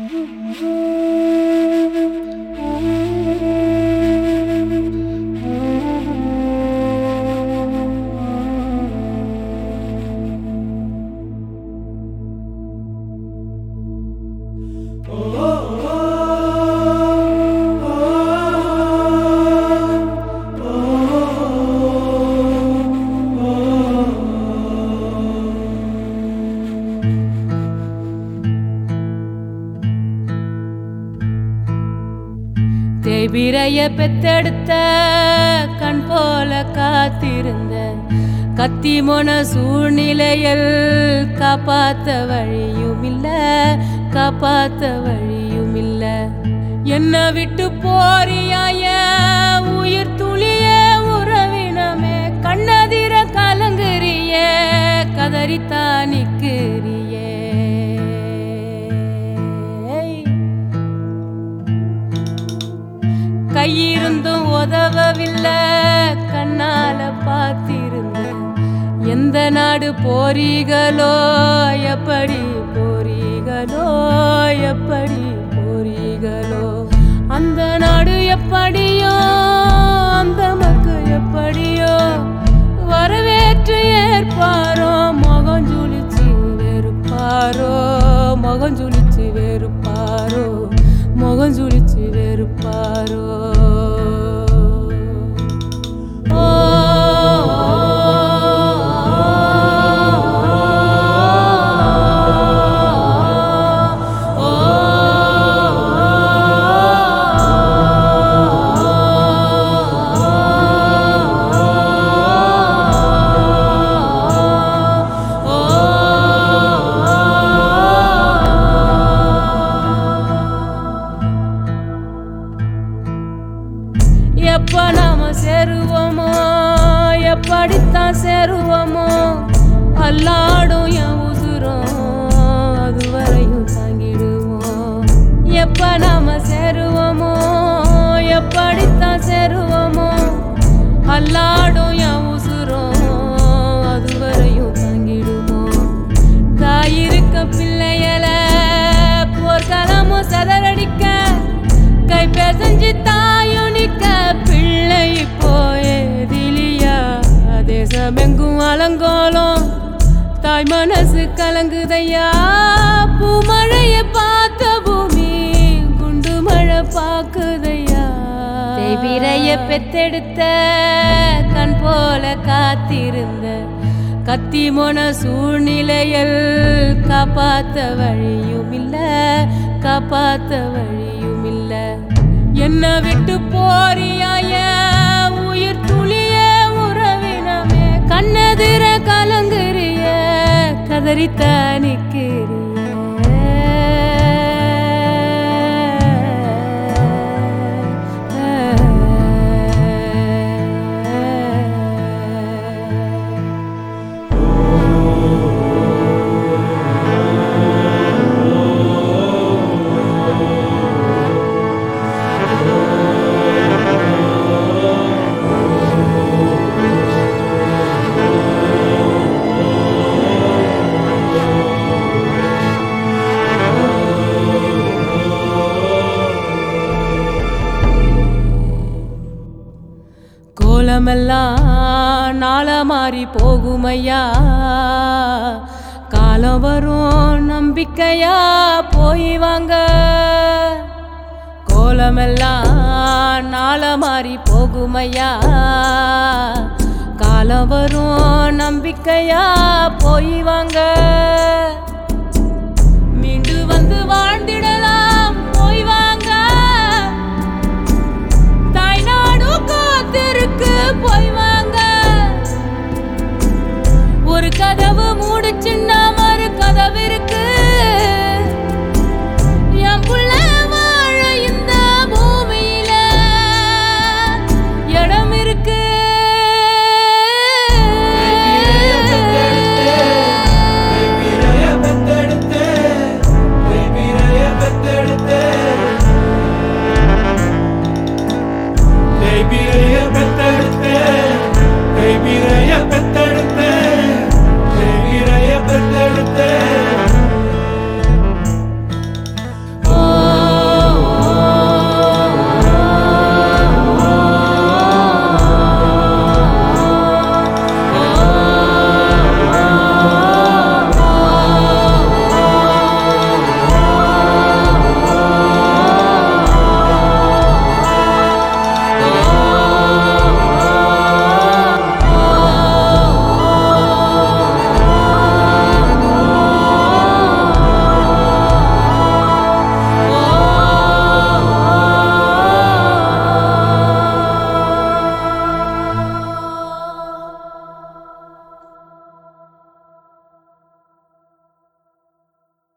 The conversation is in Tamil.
தேய்பிரைய பெத்தெடுத்த கண் போல காத்திருந்த கத்தி மொன சூழ்நிலையில் காப்பாத்த வழியும் இல்ல காப்பாத்த வழியும் இல்ல என்ன விட்டு போறியாய உயிர் துளிய உறவினமே கண்ணதிர கலங்குறிய கதறித்தா நிற்கிறியே கையிருந்தும் உதவவில்லை கண்ணால பார்த்திருந்தேன் எந்த நாடு போறீகளோ எப்படி போறீகளோ எப்படி போறீகளோ அந்த நாடு எப்படியோ அந்த மக்கள் எப்படியோ வரவேற்று ஏற்பாரோ முகம் ஜுளிச்சு வெறுப்பாரோ முகம் ஜுளிச்சு வெறுப்பாரோ முகம் ஜுளிச்சு வெறுப்பாரோ ஓ, ஓ, எப்ப நாம சேருவோமோ எப்படித்தான் சேருவோமோ அல்லாடும் என் உசுரும் அதுவரையும் தாங்கிடுவோம் எப்ப நாம சேருவோமோ எப்படித்தான் சேருவோமோ அல்லாடும் என் உசுரும் அதுவரையும் தாங்கிடுவோம் தாயிருக்க பிள்ளையல போர்க்களமும் சதறடிக்க கை பேசஞ்சு தாயும் நிக்க பிள்ளை போயதிலியா தேசமெங்கும் அலங்கோலம் தாய் மனசு கலங்குதையா பூமழைய பார்த்த பூமி குண்டு மழை பாக்குதையா தேவிரைய பெத்தெடுத்த கண் போல காத்திருந்த கத்தி மொன சூழ்நிலையில் காப்பாத்த வழியும் இல்ல காப்பாத்த வழியும் இல்ல என்ன விட்டு போறியாய உயிர் துளிய உறவினமே கண்ணெதிர கலங்குறிய கதறித்த நிற்கிறிய கோலமெல்லாம் நாள மாறி போகுமையா காலம் வரும் நம்பிக்கையா போய் வாங்க கோலமெல்லாம் நாள மாறி போகுமையா காலம் வரும் நம்பிக்கையா போய் வாங்க மீண்டு வந்து வாழ்ந்திடலாம் போய் வாங்க தாய்நாடு காத்திருக்கு போய் வாங்க ஒரு கதவு மூடுச்சுன்னா